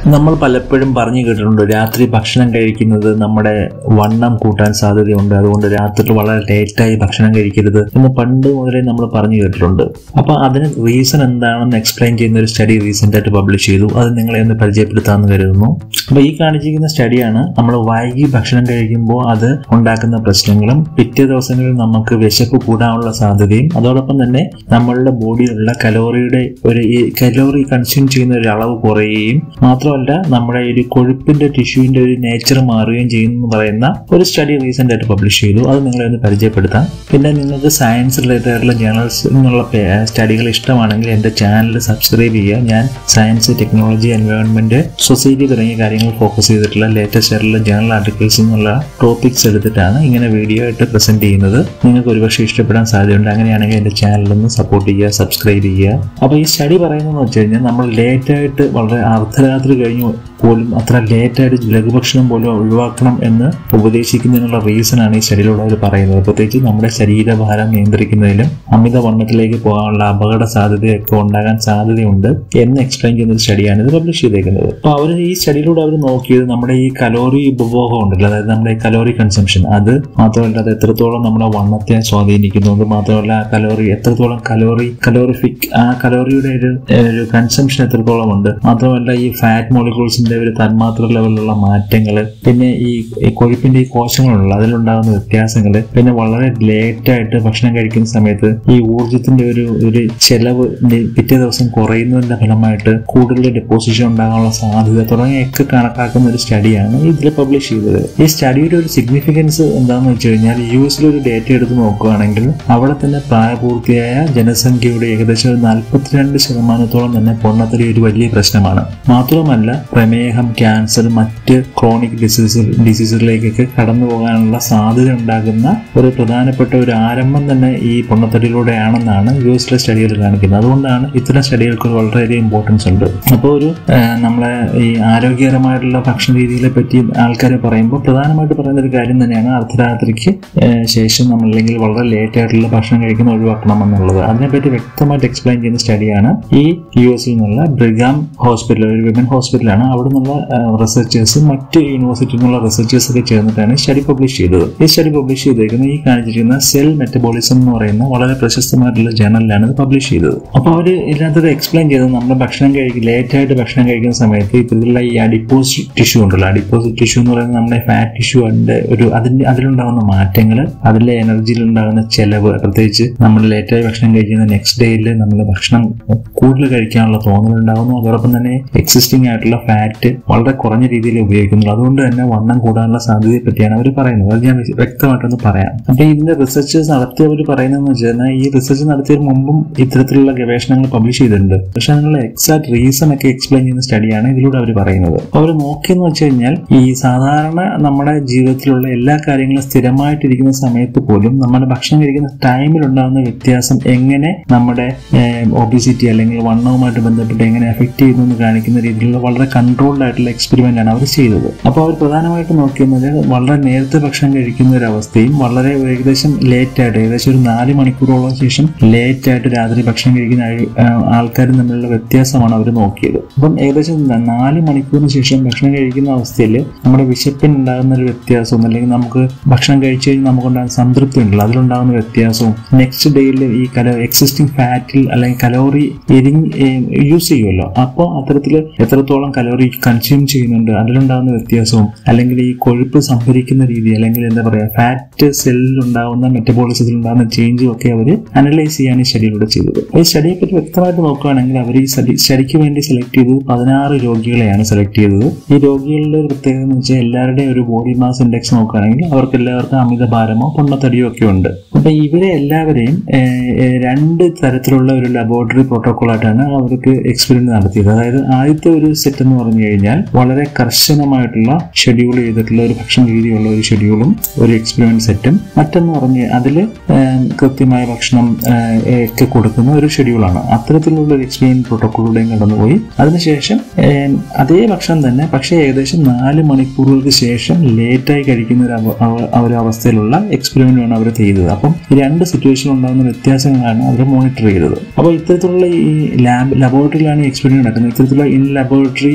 നമ്മൾ പലപ്പോഴും പറഞ്ഞു കേട്ടിട്ടുണ്ട് രാത്രി ഭക്ഷണം കഴിക്കുന്നത് നമ്മുടെ വണ്ണം കൂട്ടാൻ സാധ്യതയുണ്ട് അതുകൊണ്ട് രാത്രി വളരെ ലേറ്റായി ഭക്ഷണം കഴിക്കരുത് എന്ന് പണ്ട് മുതലേ നമ്മൾ പറഞ്ഞു കേട്ടിട്ടുണ്ട് അപ്പോൾ അതിന് റീസൺ എന്താണെന്ന് എക്സ്പ്ലെയിൻ ചെയ്യുന്ന ഒരു സ്റ്റഡി റീസെന്റ് ആയിട്ട് പബ്ലിഷ് ചെയ്തു അത് നിങ്ങളെ ഒന്ന് പരിചയപ്പെടുത്താമെന്ന് കരുതുന്നു അപ്പോൾ ഈ കാണിച്ചിരിക്കുന്ന സ്റ്റഡിയാണ് നമ്മൾ വൈകി ഭക്ഷണം കഴിക്കുമ്പോൾ അത് ഉണ്ടാക്കുന്ന പ്രശ്നങ്ങളും പിറ്റേ ദിവസങ്ങളിൽ നമുക്ക് വിശപ്പ് കൂടാനുള്ള സാധ്യതയും അതോടൊപ്പം തന്നെ നമ്മളുടെ ബോഡിയിലുള്ള കലോറിയുടെ ഒരു ഈ കലോറി കൺസ്യൂം ചെയ്യുന്ന ഒരു അളവ് കുറയുകയും മാത്രമല്ല നമ്മുടെ ഒരു കൊഴുപ്പിന്റെ ടിഷ്യൂവിന്റെ ഒരു നേച്ചർ മാറുകയും ചെയ്യുന്നു എന്ന് പറയുന്ന ഒരു സ്റ്റഡി റീസെന്റ് ആയിട്ട് പബ്ലിഷ് ചെയ്തു അത് നിങ്ങളെ ഒന്ന് പരിചയപ്പെടുത്താം പിന്നെ നിങ്ങൾക്ക് സയൻസ് റിലേറ്റഡ് ആയിട്ടുള്ള ജേണൽസ് എന്നുള്ള സ്റ്റഡികൾ ഇഷ്ടമാണെങ്കിൽ എൻ്റെ ചാനൽ സബ്സ്ക്രൈബ് ചെയ്യുക ഞാൻ സയൻസ് ടെക്നോളജി എൻവയോൺമെന്റ് സൊസൈറ്റി തുടങ്ങിയ കാര്യങ്ങൾ ഫോക്കസ് ചെയ്തിട്ടുള്ള ലേറ്റസ്റ്റ് ആയിട്ടുള്ള ജേണൽ ആർട്ടിക്കിൾസ് എന്നുള്ള ടോപ്പിക്സ് എടുത്തിട്ടാണ് ഇങ്ങനെ വീഡിയോ ആയിട്ട് പ്രസന്റ് ചെയ്യുന്നത് നിങ്ങൾക്ക് ഒരുപക്ഷെ ഇഷ്ടപ്പെടാൻ സാധ്യതയുണ്ട് അങ്ങനെയാണെങ്കിൽ എൻ്റെ ചാനലൊന്ന് സപ്പോർട്ട് ചെയ്യുക സബ്സ്ക്രൈബ് ചെയ്യുക അപ്പോൾ ഈ സ്റ്റഡി പറയുന്നതെന്ന് വെച്ച് കഴിഞ്ഞാൽ നമ്മൾ ലേറ്റ് ആയിട്ട് വളരെ അർദ്ധരാത്രി കഴിഞ്ഞു പോലും അത്ര ലേറ്റായിട്ട് ലഘുഭക്ഷണം പോലും ഒഴിവാക്കണം എന്ന് ഉപദേശിക്കുന്നതിനുള്ള റീസൺ ആണ് ഈ സ്റ്റഡിയിലുള്ളവർ പറയുന്നത് പ്രത്യേകിച്ച് നമ്മുടെ ശരീരഭാരം നിയന്ത്രിക്കുന്നതിലും അമിതവണ്ണത്തിലേക്ക് പോകാനുള്ള അപകട സാധ്യതയൊക്കെ ഉണ്ടാകാൻ സാധ്യതയുണ്ട് എന്ന് എക്സ്പ്ലെയിൻ ചെയ്യുന്ന ഒരു സ്റ്റഡിയാണ് ഇത് പബ്ലിഷ് ചെയ്തേക്കുന്നത് അപ്പോൾ അവർ ഈ സ്റ്റഡിയിലൂടെ അവർ നോക്കിയത് നമ്മുടെ ഈ കലോറി ഉപഭോഗം ഉണ്ടല്ലോ അതായത് നമ്മുടെ ഈ കലോറി കൺസംഷൻ അത് മാത്രമല്ല അത് എത്രത്തോളം നമ്മുടെ വണ്ണത്തെ സ്വാധീനിക്കുന്നു അത് മാത്രമല്ല ആ കലോറി എത്രത്തോളം കലോറി കലോറിഫിക് ആ കലോറിയുടെ ഒരു ഒരു കൺസംഷൻ എത്രത്തോളം ഉണ്ട് മാത്രമല്ല ഈ ഫാറ്റ് മോളിക്യൂൾസിന്റെ ഒരു തന്മാത്ര ലെവലിലുള്ള മാറ്റങ്ങൾ പിന്നെ ഈ ഈ കൊഴുപ്പിന്റെ ഈ കോശങ്ങളുള്ള അതിലുണ്ടാകുന്ന വ്യത്യാസങ്ങൾ പിന്നെ വളരെ ലേറ്റ് ആയിട്ട് ഭക്ഷണം കഴിക്കുന്ന സമയത്ത് ഈ ഊർജത്തിന്റെ ഒരു ഒരു ചെലവ് നി- പിറ്റേ ദിവസം കുറയുന്നതിന്റെ ഫലമായിട്ട് കൂടുതൽ ഡെപ്പോസിഷൻ ഉണ്ടാകാനുള്ള സാധ്യത തുടങ്ങിയൊക്കെ കണക്കാക്കുന്ന ഒരു സ്റ്റഡിയാണ് ഇതിൽ പബ്ലിഷ് ചെയ്തത് ഈ സ്റ്റഡിയുടെ ഒരു സിഗ്നിഫിക്കൻസ് എന്താണെന്ന് വെച്ച് കഴിഞ്ഞാൽ യു എസിലെ ഒരു ഡേറ്റ എടുത്ത് നോക്കുകയാണെങ്കിൽ അവിടെ തന്നെ പ്രായപൂർത്തിയായ ജനസംഖ്യയുടെ ഏകദേശം ഒരു നാൽപ്പത്തിരണ്ട് ശതമാനത്തോളം തന്നെ പൊണ്ണത്തടി ഒരു വലിയ പ്രശ്നമാണ് മാത്രമല്ല പ്രമേഹം ക്യാൻസർ മറ്റ് ക്രോണിക് ഡിസീസ് ഡിസീസുകളിലേക്കൊക്കെ കടന്നു പോകാനുള്ള സാധ്യത ഉണ്ടാകുന്ന ഒരു പ്രധാനപ്പെട്ട ഒരു ആരംഭം തന്നെ ഈ പൊണ്ണത്തടിയിലൂടെയാണെന്നാണ് യു എസിലെ സ്റ്റഡികൾ കാണിക്കുന്നത് അതുകൊണ്ടാണ് ഇത്തരം സ്റ്റഡികൾക്ക് വളരെയധികം ഇമ്പോർട്ടൻസ് ഉണ്ട് അപ്പോൾ ഒരു ആ, നമ്മളെ ഈ ആരോഗ്യകരമായിട്ടുള്ള ഭക്ഷണ രീതികളെ പറ്റി ആൾക്കാർ പറയുമ്പോൾ പ്രധാനമായിട്ട് പറയുന്ന ഒരു കാര്യം തന്നെയാണ് അർദ്ധരാത്രിക്ക് ആ, ശേഷം നമ്മൾ അല്ലെങ്കിൽ വളരെ ലേറ്റ് ആയിട്ടുള്ള ഭക്ഷണം കഴിക്കുന്ന ഒഴിവാക്കണം എന്നുള്ളത് അതിനെപ്പറ്റി വ്യക്തമായിട്ട് എക്സ്പ്ലെയിൻ ചെയ്യുന്ന സ്റ്റഡിയാണ് ഈ യു എസിൽ നിന്നുള്ള ബ്രിഗാം ഹോസ്പിറ്റൽ ഒരു വിമൻ ഹോസ്പിറ്റലാണ് അവിടെ നിന്നുള്ള റിസർച്ചേഴ്സ് മറ്റ് യൂണിവേഴ്സിറ്റിയിൽ നിന്നുള്ള റിസർച്ചേഴ്സ് ഒക്കെ ചേർന്നിട്ടാണ് സ്റ്റഡി പബ്ലിഷ് ചെയ്തത് ഈ സ്റ്റഡി പബ്ലിഷ് ചെയ്തേക്കുന്ന ഈ കാണിച്ചിരിക്കുന്ന സെൽ മെറ്റബോളിസം എന്ന് പറയുന്ന വളരെ പ്രശസ്തമായിട്ടുള്ള ജേണലിലാണ് ഇത് പബ്ലിഷ് ചെയ്തത് അപ്പോൾ അവർ ഇതിനകത്ത് എക്സ്പ്ലെയിൻ ചെയ്തത് നമ്മൾ ഭക്ഷണം കഴിക്കും ലേറ്റ് ആയിട്ട് ഭക്ഷണം കഴിക്കുന്ന സമയത്ത് ഇത്തരത്തിലുള്ള ഈ അഡിപ്പോസ് ടിഷ്യൂ ഉണ്ടല്ലോ അഡിപ്പോസ് ടിഷ്യൂ എന്ന് പറയുന്നത് നമ്മുടെ ഫാറ്റ് ടിഷ്യൂ ഒരു അതിന്റെ അതിലുണ്ടാകുന്ന മാറ്റങ്ങൾ അതിലെ എനർജിയിൽ ഉണ്ടാകുന്ന ചെലവ് പ്രത്യേകിച്ച് നമ്മൾ ലേറ്റായി ഭക്ഷണം കഴിക്കുന്ന നെക്സ്റ്റ് ഡേയിൽ നമ്മൾ ഭക്ഷണം കൂടുതൽ കഴിക്കാനുള്ള തോന്നലുണ്ടാകുന്നു അതോടൊപ്പം തന്നെ എക്സിസ്റ്റിംഗ് ആയിട്ടുള്ള ഫാറ്റ് വളരെ കുറഞ്ഞ രീതിയിൽ ഉപയോഗിക്കുന്നു അതുകൊണ്ട് തന്നെ വണ്ണം കൂടാനുള്ള സാധ്യതയെ പറ്റിയാണ് അവർ പറയുന്നത് അത് ഞാൻ വ്യക്തമായിട്ടൊന്ന് പറയാം അപ്പൊ ഇതിന്റെ റിസർച്ചേഴ്സ് നടത്തിയവർ പറയുന്നതെന്ന് വെച്ചാൽ ഈ റിസർച്ച് നടത്തിയതിന് മുമ്പും ഇത്തരത്തിലുള്ള ഗവേഷണങ്ങൾ പബ്ലിഷ് ചെയ്തിട്ടുണ്ട് പക്ഷെ അതിനുള്ള എക്സാക്ട് റീസൺ ഒക്കെ എക്സ്പ്ലെയിൻ ചെയ്യുന്ന സ്റ്റഡിയാണ് ഇതിലൂടെ അവർ പറയുന്നത് അവർ നോക്കിയെന്ന് വെച്ച് കഴിഞ്ഞാൽ ഈ സാധാരണ നമ്മുടെ ജീവിതത്തിലുള്ള എല്ലാ കാര്യങ്ങളും സ്ഥിരമായിട്ടിരിക്കുന്ന സമയത്ത് പോലും നമ്മുടെ ഭക്ഷണം കഴിക്കുന്ന ടൈമിൽ ഉണ്ടാകുന്ന വ്യത്യാസം എങ്ങനെ നമ്മുടെ ഒബിസിറ്റി അല്ലെങ്കിൽ വണ്ണവുമായിട്ട് ബന്ധപ്പെട്ട് എങ്ങനെ എഫക്ട് ചെയ്യുന്നു എന്ന് കാണിക്കുന്ന രീതിയിലുള്ള വളരെ കൺട്രോൾഡ് ആയിട്ടുള്ള എക്സ്പെരിമെന്റ് ആണ് അവർ ചെയ്തത് അപ്പോൾ അവർ പ്രധാനമായിട്ട് നോക്കിയത് വളരെ നേരത്തെ ഭക്ഷണം കഴിക്കുന്ന ഒരു അവസ്ഥയും വളരെ ഏകദേശം ലേറ്റ് ആയിട്ട് ഏകദേശം ഒരു നാല് മണിക്കൂറോളം ശേഷം ലേറ്റ് ആയിട്ട് രാത്രി ഭക്ഷണം കഴിക്കുന്ന ആൾ- ആ, ആൾക്കാരും തമ്മിലുള്ള വ്യത്യാസമാണ് അവർ നോക്കിയത് അപ്പം ഏകദേശം ന- നാല് മണിക്കൂറിന് ശേഷം ഭക്ഷണം കഴിക്കുന്ന അവസ്ഥയിൽ നമ്മുടെ വിശപ്പിന് ഉണ്ടാകുന്ന ഒരു വ്യത്യാസവും അല്ലെങ്കിൽ നമുക്ക് ഭക്ഷണം കഴിച്ചു കഴിഞ്ഞാൽ നമുക്കുണ്ടാകുന്ന സംതൃപ്തി ഉണ്ടല്ലോ അതിലുണ്ടാകുന്ന വ്യത്യാസവും നെക്സ്റ്റ് ഡേയിൽ ഈ കലോ എക്സിസ്റ്റിംഗ് ഫാറ്റിൽ അല്ലെങ്കിൽ കലോറി എരിഞ്ഞ് യൂസ് ചെയ്യുമല്ലോ അപ്പോൾ അത്തരത്തിൽ എത്രത്തോളം കലോറി കൺസ്യൂം ചെയ്യുന്നുണ്ട് അതിലുണ്ടാകുന്ന വ്യത്യാസവും അല്ലെങ്കിൽ ഈ കൊഴുപ്പ് സംഭരിക്കുന്ന രീതി അല്ലെങ്കിൽ എന്താ പറയുക ഫാറ്റ് സെല്ലിൽ ഉണ്ടാകുന്ന മെറ്റബോളിസത്തിൽ ഉണ്ടാകുന്ന ചേഞ്ചും ഒക്കെ അവർ അനലൈസ് ചെയ്യാൻ ഈ സ്റ്റഡിയിലൂടെ ചെയ്തത് ഈ സ്റ്റഡിയെ പറ്റി വ്യക്തമായിട്ട് നോക്കുകയാണെങ്കിൽ അവർ ഈ സ്റ്റഡി സ്റ്റഡിക്ക് വേണ്ടി സെലക്ട് ചെയ്തത് പതിനാറ് രോഗികളെയാണ് സെലക്ട് ചെയ്തത് ഈ രോഗികളുടെ ഒരു പ്രത്യേകത എന്ന് വെച്ചാൽ എല്ലാവരുടെയും ഒരു ബോഡി മാസ് ഇൻഡെക്സ് നോക്കുകയാണെങ്കിൽ അവർക്ക് എല്ലാവർക്കും അമിതഭാരമോ പൊണ്ണത്തടിയോ ഒക്കെ ഉണ്ട് അപ്പൊ ഇവരെ എല്ലാവരെയും ഏഹ്, ഏഹ്, രണ്ട് തരത്തിലുള്ള ഒരു ലബോറട്ടറി പ്രോട്ടോകോൾ ആയിട്ടാണ് അവർക്ക് എക്സ്പെരിമെന്റ് നടത്തിയത് അതായത് ആദ്യത്തെ ഒരു സെറ്റ് എന്ന് പറഞ്ഞു കഴിഞ്ഞാൽ വളരെ കർശനമായിട്ടുള്ള ഷെഡ്യൂൾ ചെയ്തിട്ടുള്ള ഒരു ഭക്ഷണ രീതിയുള്ള ഒരു ഷെഡ്യൂളും ഒരു എക്സ്പെരിമെന്റ് സെറ്റും മറ്റൊന്ന് പറഞ്ഞ് അതിൽ കൃത്യമായ ഭക്ഷണം ഏഹ്, ഒക്കെ കൊടുക്കുന്ന ഒരു ഷെഡ്യൂളാണ് അത്തരത്തിലുള്ള ഒരു എക്സ്പെരിമെന്റ് പ്രോട്ടോക്കോളിലൂടെയും കടന്നുപോയി അതിനുശേഷം ഏഹ്, അതേ ഭക്ഷണം തന്നെ പക്ഷേ ഏകദേശം നാല് മണിക്കൂറുകൾക്ക് ശേഷം ലേറ്റായി കഴിക്കുന്ന ഒരു അവ- അവ- ആ ഒരു അവസ്ഥയിലുള്ള എക്സ്പെരിമെന്റ് ആണ് അവർ ചെയ്തത് അപ്പം ഈ രണ്ട് സിറ്റുവേഷനിൽ ഉണ്ടാകുന്ന വ്യത്യാസങ്ങളാണ് അവർ മോണിറ്റർ ചെയ്തത് അപ്പോൾ ഇത്തരത്തിലുള്ള ഈ ലാബ് ലബോറട്ടറിയിലാണ് ഈ എക്സ്പെരിമെന്റ് നടക്കുന്നത് ഇത്തരത്തിലുള്ള ഇൻ ലബോറട്ടറി പ്രോട്ടോ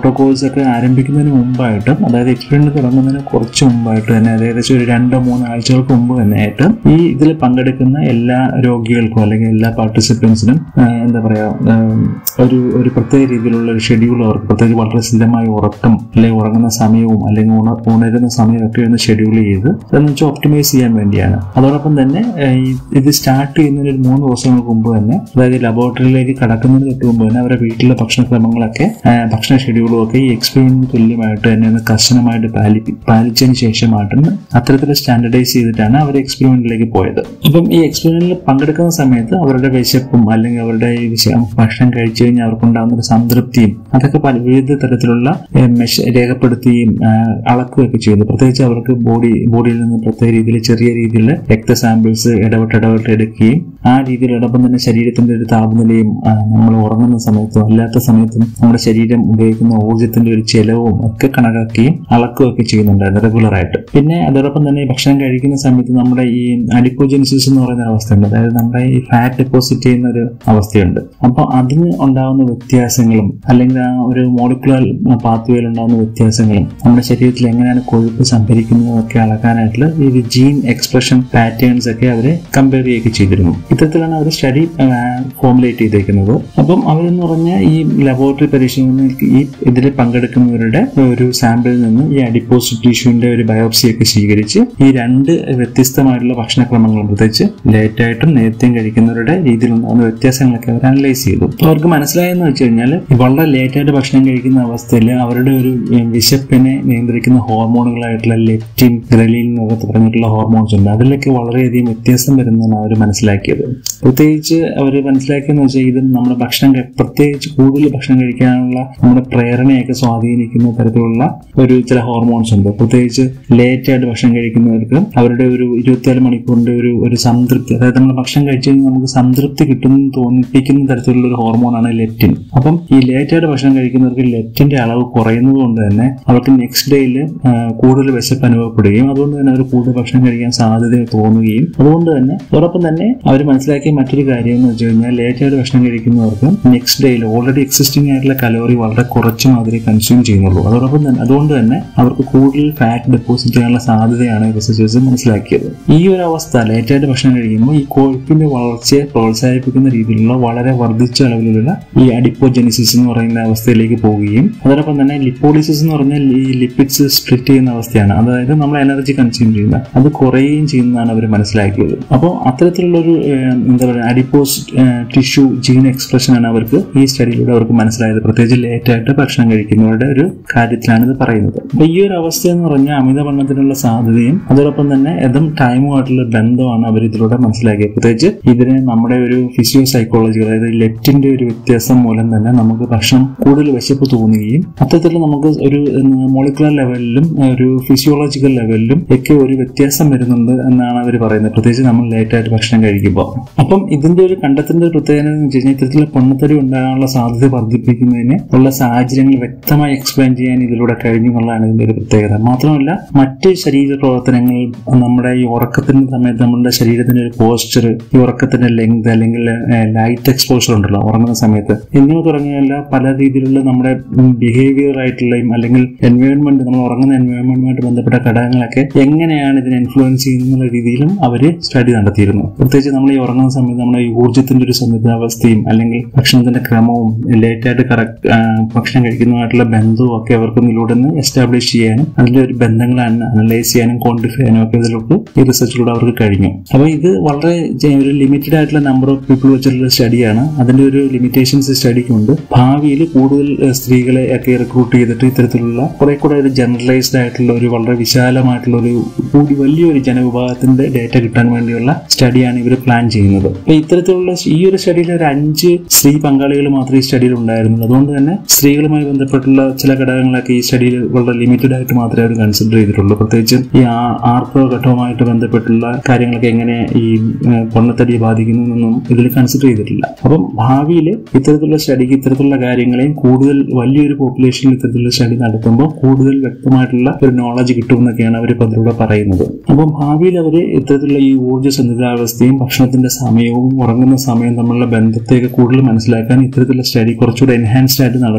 പ്രോട്ടോകോൾസ് ഒക്കെ ആരംഭിക്കുന്നതിന് മുമ്പായിട്ട് അതായത് എക്സ്പെരിമെന്റ് തുടങ്ങുന്നതിന് കുറച്ച് മുമ്പായിട്ട് തന്നെ അത് ഏകദേശം ഒരു രണ്ടോ മൂന്നോ ആഴ്ചകൾക്ക് മുമ്പ് തന്നെ ആയിട്ട് ഈ ഇതിൽ പങ്കെടുക്കുന്ന എല്ലാ രോഗികൾക്കും അല്ലെങ്കിൽ എല്ലാ പാർട്ടിസിപ്പൻസിനും എന്താ പറയാ ആം, ഒരു ഒരു പ്രത്യേക രീതിയിലുള്ള ഒരു ഷെഡ്യൂൾ അവർക്ക് പ്രത്യേകിച്ച് വളരെ സ്ഥിരമായ ഉറക്കം അല്ലെങ്കിൽ ഉറങ്ങുന്ന സമയവും അല്ലെങ്കിൽ ഉണ ഉണരുന്ന സമയമൊക്കെ ഒന്ന് ഷെഡ്യൂൾ ചെയ്ത് എന്ന് വെച്ചാൽ ഒപ്റ്റിമൈസ് ചെയ്യാൻ വേണ്ടിയാണ് അതോടൊപ്പം തന്നെ ഏഹ്, ഈ ഇത് സ്റ്റാർട്ട് ചെയ്യുന്നതിന് ഒരു മൂന്ന് ദിവസങ്ങൾക്ക് മുമ്പ് തന്നെ അതായത് ലബോറട്ടറിയിലേക്ക് കടക്കുന്നതിന് തൊട്ട് മുമ്പ് തന്നെ അവരുടെ വീട്ടിലെ ഭക്ഷണക്രമങ്ങളൊക്കെ ഏഹ്, ഭക്ഷണ ഷെഡ്യൂളും ഒക്കെ ഈ എക്സ്പെരിമെന്റ് തുല്യമായിട്ട് തന്നെ ഒന്ന് കർശനമായിട്ട് പാലി പാലിച്ചതിന് ശേഷമായിട്ടാണ് അത്തരത്തിൽ സ്റ്റാൻഡർഡൈസ് ചെയ്തിട്ടാണ് അവർ എക്സ്പെരിമെന്റിലേക്ക് പോയത് അപ്പം ഈ എക്സ്പെരിമെന്റിൽ പങ്കെടുക്കുന്ന സമയത്ത് അവരുടെ വിശപ്പും അല്ലെങ്കിൽ അവരുടെ ഈ വിശ- ഭക്ഷണം കഴിച്ചു കഴിഞ്ഞാൽ അവർക്കുണ്ടാകുന്ന ഒരു സംതൃപ്തിയും അതൊക്കെ പല വിവിധ തരത്തിലുള്ള ഏഹ്, മെഷ രേഖപ്പെടുത്തുകയും ആഹ്, അളക്കുകയൊക്കെ ചെയ്യുന്നു പ്രത്യേകിച്ച് അവർക്ക് ബോഡി ബോഡിയിൽ നിന്ന് പ്രത്യേക രീതിയിൽ ചെറിയ രീതിയിൽ രക്ത സാമ്പിൾസ് ഇടവിട്ട് ഇടവിട്ട് എടുക്കുകയും ആ രീതിയിൽ ഇടപ്പം തന്നെ ശരീരത്തിന്റെ ഒരു താപനിലയും ആഹ്, നമ്മൾ ഉറങ്ങുന്ന സമയത്തും അല്ലാത്ത സമയത്തും നമ്മുടെ ശരീരം ഉപയോഗിക്കുന്ന ഊർജ്ജത്തിന്റെ ഒരു ചെലവും ഒക്കെ കണക്കാക്കുകയും അളക്കുകയൊക്കെ ചെയ്യുന്നുണ്ടായിരുന്നു റെഗുലർ ആയിട്ട് പിന്നെ അതോടൊപ്പം തന്നെ ഈ ഭക്ഷണം കഴിക്കുന്ന സമയത്ത് നമ്മുടെ ഈ അഡിപ്പോജൻസിസ് എന്ന് പറയുന്ന ഒരു അവസ്ഥയുണ്ട് അതായത് നമ്മുടെ ഈ ഫാറ്റ് ഡെപ്പോസിറ്റ് ചെയ്യുന്ന ഒരു അവസ്ഥയുണ്ട് അപ്പോൾ അതിന് ഉണ്ടാകുന്ന വ്യത്യാസങ്ങളും അല്ലെങ്കിൽ ആ ഒരു മോളിക്കുലർ പാത്വേയിൽ ഉണ്ടാകുന്ന വ്യത്യാസങ്ങളും നമ്മുടെ ശരീരത്തിൽ എങ്ങനെയാണ് കൊഴുപ്പ് സംഭരിക്കുന്നതൊക്കെ അളക്കാനായിട്ടുള്ള ഈ ഒരു ജീൻ എക്സ്പ്രഷൻ പാറ്റേൺസ് ഒക്കെ അവർ കമ്പയർ ചെയ്യുകയൊക്കെ ചെയ്തിരുന്നു ഇത്തരത്തിലാണ് അവർ സ്റ്റഡി ഫോമുലേറ്റ് ചെയ്തേക്കുന്നത് അപ്പം അവരെന്ന് പറഞ്ഞാൽ ഈ ലബോറട്ടറി പരിശോധനയ്ക്ക് ഈ ഇതിൽ പങ്കെടുക്കുന്നവരുടെ ഒരു സാമ്പിളിൽ നിന്ന് ഈ അഡിപ്പോസ് ടിഷ്യൂവിന്റെ ഒരു ബയോപ്സി ഒക്കെ സ്വീകരിച്ച് ഈ രണ്ട് വ്യത്യസ്തമായിട്ടുള്ള ഭക്ഷണക്രമങ്ങളും പ്രത്യേകിച്ച് ലേറ്റ് ആയിട്ടും നേരത്തെയും കഴിക്കുന്നവരുടെ രീതിയിലുണ്ടാകുന്ന വ്യത്യാസങ്ങളൊക്കെ അവർ അനലൈസ് ചെയ്തു അപ്പോൾ അവർക്ക് മനസ്സിലായെന്ന് വെച്ച് കഴിഞ്ഞാൽ വളരെ ലേറ്റ് ആയിട്ട് ഭക്ഷണം കഴിക്കുന്ന അവസ്ഥയിൽ അവരുടെ ഒരു ഏഹ്, വിശപ്പിനെ നിയന്ത്രിക്കുന്ന ഹോർമോണുകളായിട്ടുള്ള ലെപ്റ്റിൻ ഗ്രലിൻ എന്നൊക്കെ പറഞ്ഞിട്ടുള്ള ഹോർമോൺസ് ഉണ്ട് അതിലൊക്കെ വളരെയധികം വ്യത്യാസം വരുന്നതാണ് അവർ മനസ്സിലാക്കിയത് പ്രത്യേകിച്ച് അവർ മനസ്സിലാക്കിയെന്ന് വെച്ചാൽ ഇത് നമ്മുടെ ഭക്ഷണം കഴി- പ്രത്യേകിച്ച് കൂടുതൽ ഭക്ഷണം കഴിക്കാനുള്ള നമ്മുടെ പ്രേരണയൊക്കെ സ്വാധീനിക്കുന്ന തരത്തിലുള്ള ഒരു ചില ഹോർമോൺസ് ഉണ്ട് പ്രത്യേകിച്ച് ലേറ്റ് ആയിട്ട് ഭക്ഷണം കഴിക്കുന്നവർക്ക് അവരുടെ ഒരു ഇരുപത്തിനാല് മണിക്കൂറിന്റെ ഒരു ഒരു സംതൃപ്തി അതായത് നമ്മൾ ഭക്ഷണം കഴിച്ചു കഴിഞ്ഞാൽ നമുക്ക് സംതൃപ്തി കിട്ടുന്നു തോന്നിപ്പിക്കുന്ന തരത്തിലുള്ള ഒരു ഹോർമോണാണ് ലെപ്റ്റിൻ അപ്പം ഈ ലേറ്റ് ആയിട്ട് ഭക്ഷണം കഴിക്കുന്നവർക്ക് ലെപ്റ്റിന്റെ അളവ് കുറയുന്നത് കൊണ്ട് തന്നെ അവർക്ക് നെക്സ്റ്റ് ഡേയിൽ കൂടുതൽ വിശപ്പ് അനുഭവപ്പെടുകയും അതുകൊണ്ട് തന്നെ അവർ കൂടുതൽ ഭക്ഷണം കഴിക്കാൻ സാധ്യത തോന്നുകയും അതുകൊണ്ട് തന്നെ അതോടൊപ്പം തന്നെ അവർ മനസ്സിലാക്കിയ മറ്റൊരു കാര്യം എന്ന് വെച്ച് കഴിഞ്ഞാൽ ലേറ്റ് ആയിട്ട് ഭക്ഷണം കഴിക്കുന്നവർക്ക് നെക്സ്റ്റ് ഡേയിൽ ഓൾറെഡി എക്സിസ്റ്റിംഗ് ആയിട്ടുള്ള കലോറി വളരെ കുറച്ച് മാത്രമേ കൺസ്യൂം ചെയ്യുന്നുള്ളൂ അതോടൊപ്പം തന്നെ അതുകൊണ്ട് തന്നെ അവർക്ക് കൂടുതൽ ഫാറ്റ് ഡെപ്പോസിറ്റ് ചെയ്യാനുള്ള സാധ്യതയാണ് റിസർച്ചേഴ്സ് മനസ്സിലാക്കിയത് ഈ ഒരു അവസ്ഥ ലേറ്റ് ആയിട്ട് ഭക്ഷണം കഴിക്കുമ്പോൾ ഈ കൊഴുപ്പിന്റെ വളർച്ചയെ പ്രോത്സാഹിപ്പിക്കുന്ന രീതിയിലുള്ള വളരെ വർദ്ധിച്ച അളവിലുള്ള ഈ അഡിപ്പോജെനിസിസ് എന്ന് പറയുന്ന അവസ്ഥയിലേക്ക് പോവുകയും അതോടൊപ്പം തന്നെ ലിപ്പോളിസിസ് എന്ന് പറഞ്ഞാൽ ഈ ലിപ്പിഡ്സ് സ്പ്ലിറ്റ് ചെയ്യുന്ന അവസ്ഥയാണ് അതായത് നമ്മൾ എനർജി കൺസ്യൂം ചെയ്യുന്ന അത് കുറയുകയും ചെയ്യുന്നതാണ് അവർ മനസ്സിലാക്കിയത് അപ്പോൾ അത്തരത്തിലുള്ള ഒരു ഏഹ്, എന്താ പറയുക അഡിപ്പോസ് ടിഷ്യൂ ജീൻ എക്സ്പ്രഷൻ ആണ് അവർക്ക് ഈ സ്റ്റഡിയിലൂടെ അവർക്ക് മനസ്സിലായത് പ്രത്യേകിച്ച് ലേറ്റ് ആയിട്ട് ഭക്ഷണം കഴിക്കുന്നവരുടെ ഒരു കാര്യത്തിലാണ് ഇത് പറയുന്നത് അപ്പൊ ഈ ഒരു അവസ്ഥ എന്ന് പറഞ്ഞാൽ അമിതവണ്ണത്തിനുള്ള സാധ്യതയും അതോടൊപ്പം തന്നെ അതും ടൈമുമായിട്ടുള്ള ബന്ധമാണ് അവർ ഇതിലൂടെ മനസ്സിലാക്കിയത് പ്രത്യേകിച്ച് ഇതിന് നമ്മുടെ ഒരു ഫിസിയോ സൈക്കോളജി അതായത് ലെഫ്റ്റിന്റെ ഒരു വ്യത്യാസം മൂലം തന്നെ നമുക്ക് ഭക്ഷണം കൂടുതൽ വിശപ്പ് തോന്നുകയും അത്തരത്തിൽ നമുക്ക് ഒരു മോളിക്കുലർ ലെവലിലും ഒരു ഫിസിയോളജിക്കൽ ലെവലിലും ഒക്കെ ഒരു വ്യത്യാസം വരുന്നുണ്ട് എന്നാണ് അവർ പറയുന്നത് പ്രത്യേകിച്ച് നമ്മൾ ലേറ്റ് ആയിട്ട് ഭക്ഷണം കഴിക്കുമ്പോൾ അപ്പം ഇതിന്റെ ഒരു കണ്ടെത്തേണ്ട ഒരു പ്രത്യേകത എന്ന് വെച്ച് കഴിഞ്ഞാൽ ഇത്തരത്തിലുള്ള പൊണ്ണത്തടി ഉണ്ടാകാനുള്ള സാധ്യത വർദ്ധിപ്പിക്കുന്നതിന് ഉള്ള സാഹചര്യങ്ങൾ വ്യക്തമായി എക്സ്പ്ലെയിൻ ചെയ്യാൻ ഇതിലൂടെ കഴിഞ്ഞു എന്നുള്ളതാണ് ഇതിന്റെ ഒരു പ്രത്യേകത മാത്രമല്ല മറ്റ് ശരീര പ്രവർത്തനങ്ങൾ നമ്മുടെ ഈ ഉറക്കത്തിന്റെ സമയത്ത് നമ്മുടെ ശരീരത്തിന്റെ ഒരു പോസ്ചർ ഈ ഉറക്കത്തിന്റെ ലെങ്ത് അല്ലെങ്കിൽ ലൈറ്റ് എക്സ്പോഷർ ഉണ്ടല്ലോ ഉറങ്ങുന്ന സമയത്ത് എന്നിവ തുടങ്ങിയല്ല പല രീതിയിലുള്ള നമ്മുടെ ബിഹേവിയർ ആയിട്ടുള്ളയും അല്ലെങ്കിൽ എൻവയോൺമെന്റ് നമ്മൾ ഉറങ്ങുന്ന എൻവയോൺമെന്റുമായിട്ട് ബന്ധപ്പെട്ട ഘടകങ്ങളൊക്കെ എങ്ങനെയാണ് ഇതിനെ ഇൻഫ്ലുവൻസ് ചെയ്യുന്ന രീതിയിലും അവർ സ്റ്റഡി നടത്തിയിരുന്നു പ്രത്യേകിച്ച് നമ്മൾ ഈ ഉറങ്ങുന്ന സമയത്ത് നമ്മുടെ ഈ ഊർജ്ജത്തിന്റെ ഒരു സന്നിധാവസ്ഥയും അല്ലെങ്കിൽ ഭക്ഷണത്തിന്റെ ക്രമവും ലേറ്റ് ആയിട്ട് കറക്റ്റ് ഭക്ഷണം കഴിക്കുന്നതുമായിട്ടുള്ള ബന്ധവും ഒക്കെ അവർക്ക് ഇതിലൂടെ നിന്ന് എസ്റ്റാബ്ലിഷ് ചെയ്യാനും അതിന്റെ ഒരു ബന്ധങ്ങൾ അനലൈസ് ചെയ്യാനും ക്വാണ്ടിഫൈ ചെയ്യാനും ഒക്കെ ഇതിലൂടെ ഈ റിസർച്ചിലൂടെ അവർക്ക് കഴിഞ്ഞു അപ്പൊ ഇത് വളരെ ജെ- ഒരു ലിമിറ്റഡ് ആയിട്ടുള്ള നമ്പർ ഓഫ് പീപ്പിൾ വെച്ചിട്ടുള്ള സ്റ്റഡിയാണ് അതിന്റെ ഒരു ലിമിറ്റേഷൻസ് സ്റ്റഡിക്കുണ്ട് ഭാവിയിൽ കൂടുതൽ ഏഹ്, സ്ത്രീകളെ ഒക്കെ റിക്രൂട്ട് ചെയ്തിട്ട് ഇത്തരത്തിലുള്ള കുറെ കൂടെ ഒരു ജനറലൈസ്ഡ് ആയിട്ടുള്ള ഒരു വളരെ വിശാലമായിട്ടുള്ള ഒരു കൂടി വലിയൊരു ജനവിഭാഗത്തിന്റെ ഡേറ്റ കിട്ടാൻ വേണ്ടിയുള്ള സ്റ്റഡിയാണ് ഇവർ പ്ലാൻ ചെയ്യുന്നത് അപ്പൊ ഇത്തരത്തിലുള്ള ഈ ഒരു സ്റ്റഡിയിൽ ഒരു അഞ്ച് സ്ത്രീ പങ്കാളികൾ മാത്രമേ ഈ സ്റ്റഡിയിൽ ഉണ്ടായിരുന്നുള്ളൂ അതുകൊണ്ട് തന്നെ സ്ത്രീകളുമായി ബന്ധപ്പെട്ടുള്ള ചില ഘടകങ്ങളൊക്കെ ഈ സ്റ്റഡിയിൽ വളരെ ലിമിറ്റഡ് ആയിട്ട് മാത്രമേ അവർ കൺസിഡർ ചെയ്തിട്ടുള്ളൂ പ്രത്യേകിച്ച് ഈ ആ- ആർത്തവ ഘട്ടവുമായിട്ട് ബന്ധപ്പെട്ടുള്ള കാര്യങ്ങളൊക്കെ എങ്ങനെ ഈ ഏഹ്, പൊണ്ണത്തടിയെ ബാധിക്കുന്നു എന്നൊന്നും ഇതിൽ കൺസിഡർ ചെയ്തിട്ടില്ല അപ്പം ഭാവിയിൽ ഇത്തരത്തിലുള്ള സ്റ്റഡിക്ക് ഇത്തരത്തിലുള്ള കാര്യങ്ങളെയും കൂടുതൽ വലിയൊരു പോപ്പുലേഷനിൽ ഇത്തരത്തിലുള്ള സ്റ്റഡി നടത്തുമ്പോൾ കൂടുതൽ വ്യക്തമായിട്ടുള്ള ഒരു നോളജ് കിട്ടുമെന്നൊക്കെയാണ് അവർ ഇപ്പം അതിലൂടെ പറയുന്നത് അപ്പം ഭാവിയിൽ അവർ ഇത്തരത്തിലുള്ള ഈ ഊർജ്ജ സന്തുലിതാവസ്ഥയും ഭക്ഷണത്തിന്റെ സമയവും ഉറങ്ങുന്ന സമയവും തമ്മിലുള്ള ബന്ധത്തെയൊക്കെ കൂടുതൽ മനസ്സിലാക്കാൻ ഇത്തരത്തിലുള്ള സ്റ്റഡി കുറച്ചുകൂടെ എൻഹാൻസ്ഡ് ആയിട്ട് നടത്തിയാൽ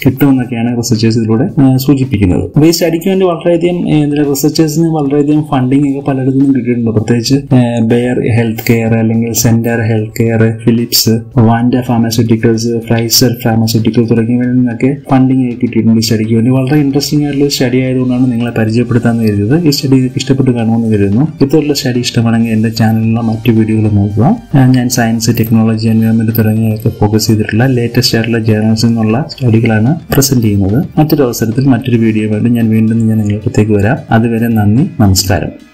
കിട്ടുമെന്നൊക്കെയാണ് റിസർച്ചേഴ്സ് ഇതിലൂടെ ആ, സൂചിപ്പിക്കുന്നത് അപ്പോൾ ഈ സ്റ്റഡിക്ക് വേണ്ടി വളരെയധികം ഏ, ഇതിലെ റിസർച്ചേഴ്സിന് വളരെയധികം ഫണ്ടിങ് ഒക്കെ പലയിടത്തു നിന്നും കിട്ടിയിട്ടുണ്ട് പ്രത്യേകിച്ച് ബെയർ ഹെൽത്ത് കെയർ അല്ലെങ്കിൽ centre health care Philips Vanda pharmaceuticals Pfizer pharmaceutical തുടങ്ങിയവരിൽ നിന്നൊക്കെ ഫണ്ടിങ് കിട്ടിയിട്ടുണ്ട് ഈ സ്റ്റഡിക്ക് വേണ്ടി വളരെ ഇൻട്രസ്റ്റിംഗ് ആയിട്ടുള്ള സ്റ്റഡി ആയതുകൊണ്ടാണ് നിങ്ങളെ പരിചയപ്പെടുത്താൻ കരുതിയത് ഈ സ്റ്റഡി നിങ്ങൾക്ക് ഇഷ്ടപ്പെട്ട് കാണുമെന്ന് കരുതുന്നു ഇത്തരത്തിലുള്ള സ്റ്റഡി ഇഷ്ടമാണെങ്കിൽ എൻ്റെ ചാനലിലെ മറ്റു വീഡിയോകൾ നോക്കുക ആ, ഞാൻ സയൻസ് ടെക്നോളജി എൻവയോൺമെന്റ് തുടങ്ങിയവയൊക്കെ ഫോക്കസ് ചെയ്തിട്ടുള്ള ലേറ്റസ്റ്റ് ആയിട്ടുള്ള ജേർണൽസിൽ നിന്നുള്ള സ്റ്റഡികളാണ് പ്രസന്റ് ചെയ്യുന്നത് മറ്റൊരു അവസരത്തിൽ മറ്റൊരു വീഡിയോ വേണ്ടി ഞാൻ വീണ്ടും ഞാൻ നിങ്ങൾക്കത്തേക്ക് വരാം അതുവരെ നന്ദി നമസ്കാരം